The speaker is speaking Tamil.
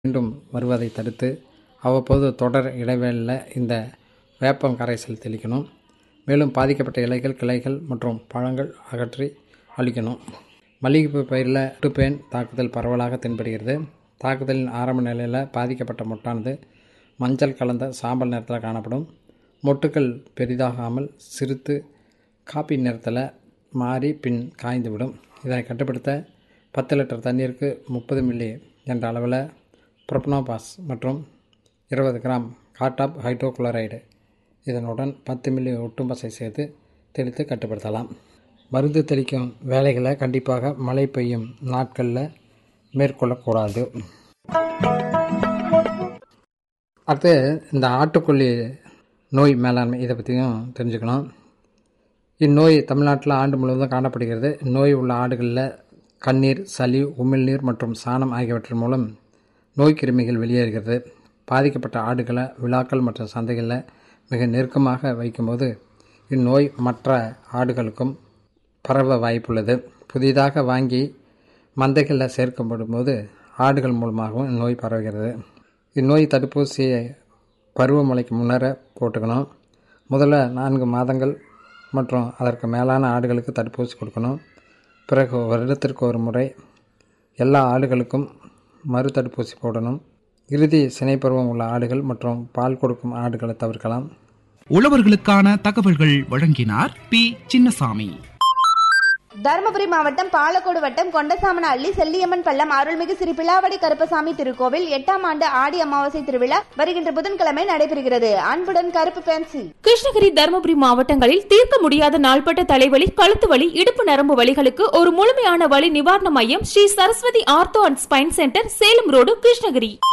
மீண்டும் வருவதை தடுத்து அவ்வப்போது தொடர் இடைவேளையில் இந்த வேப்பம் கரைசல் தெளிக்கணும் மேலும் பாதிக்கப்பட்ட இலைகள் கிளைகள் மற்றும் பழங்கள் அகற்றி அழிக்கணும் மல்லிகைப்பூ பயிரில் ஒட்டுப்பேன் தாக்குதல் பரவலாக தென்படுகிறது தாக்குதலின் ஆரம்ப நிலையில் பாதிக்கப்பட்ட மொட்டானது மஞ்சள் கலந்த சாம்பல் நிறத்தில் காணப்படும் மொட்டுக்கள் பெரிதாகாமல் சிறுத்து காப்பி நிறத்தில் மாறி பின் காய்ந்துவிடும் இதனை கட்டுப்படுத்த பத்து லிட்டர் தண்ணீருக்கு முப்பது மில்லி என்ற அளவில் ப்ரொப்னோபாஸ் மற்றும் இருபது கிராம் காட்டாப் ஹைட்ரோகுளோரைடு இதனுடன் பத்து மில்லி ஒட்டும்பசை சேர்த்து தெளித்து கட்டுப்படுத்தலாம் மருந்து தெளிக்கும் வேலைகளை கண்டிப்பாக மழை பெய்யும் நாட்களில் மேற்கொள்ளக்கூடாது அடுத்து இந்த ஆட்டுக்கொல்லி நோய் மேலாண்மை இதை பற்றியும் தெரிஞ்சுக்கணும் இந்நோய் தமிழ்நாட்டில் ஆண்டு முழுவதும் காணப்படுகிறது நோய் உள்ள ஆடுகளில் கண்ணீர் சளி உமிழ்நீர் மற்றும் சாணம் ஆகியவற்றின் மூலம் நோய் கிருமிகள் வெளியேறுகிறது பாதிக்கப்பட்ட ஆடுகளை விழாக்கள் மற்றும் சந்தைகளில் மிக நெருக்கமாக வைக்கும்போது இந்நோய் மற்ற ஆடுகளுக்கும் பரவ வாய்ப்புள்ளது புதிதாக வாங்கி மந்தைகளில் சேர்க்கப்படும் போது ஆடுகள் மூலமாகவும் இந்நோய் பரவுகிறது இந்நோய் தடுப்பூசியை பருவமழைக்கு முன்னர போட்டுக்கணும் முதல்ல நான்கு மாதங்கள் மற்றும் அதற்கு மேலான ஆடுகளுக்கு தடுப்பூசி கொடுக்கணும் பிறகு வருடத்திற்கு ஒரு முறை எல்லா ஆடுகளுக்கும் மறு தடுப்பூசி போடணும் இறுதி சினைப்பருவம் உள்ள ஆடுகள் மற்றும் பால் கொடுக்கும் ஆடுகளை தவிர்க்கலாம் உழவர்களுக்கான தகவல்கள் வழங்கினார் பி சின்னசாமி தருமபுரி மாவட்டம் பாலக்கோடு வட்டம் கொண்டசாமன அள்ளி செல்லியம்மன் பள்ளம் அருள்மிகு ஸ்ரீ பிளாவடி கருப்பசாமி திருக்கோவில் எட்டாம் ஆண்டு ஆடி அமாவாசை திருவிழா வருகின்ற புதன்கிழமை நடைபெறுகிறது அன்புடன் கருப்பு பேன்சி கிருஷ்ணகிரி தருமபுரி மாவட்டங்களில் தீர்க்க முடியாத நாள்பட்ட தலைவலி கழுத்து வலி இடுப்பு நரம்பு வலிகளுக்கு ஒரு முழுமையான வலி நிவாரண மையம் Sri Saraswathi ortho and spine centre Salem road Krishnagiri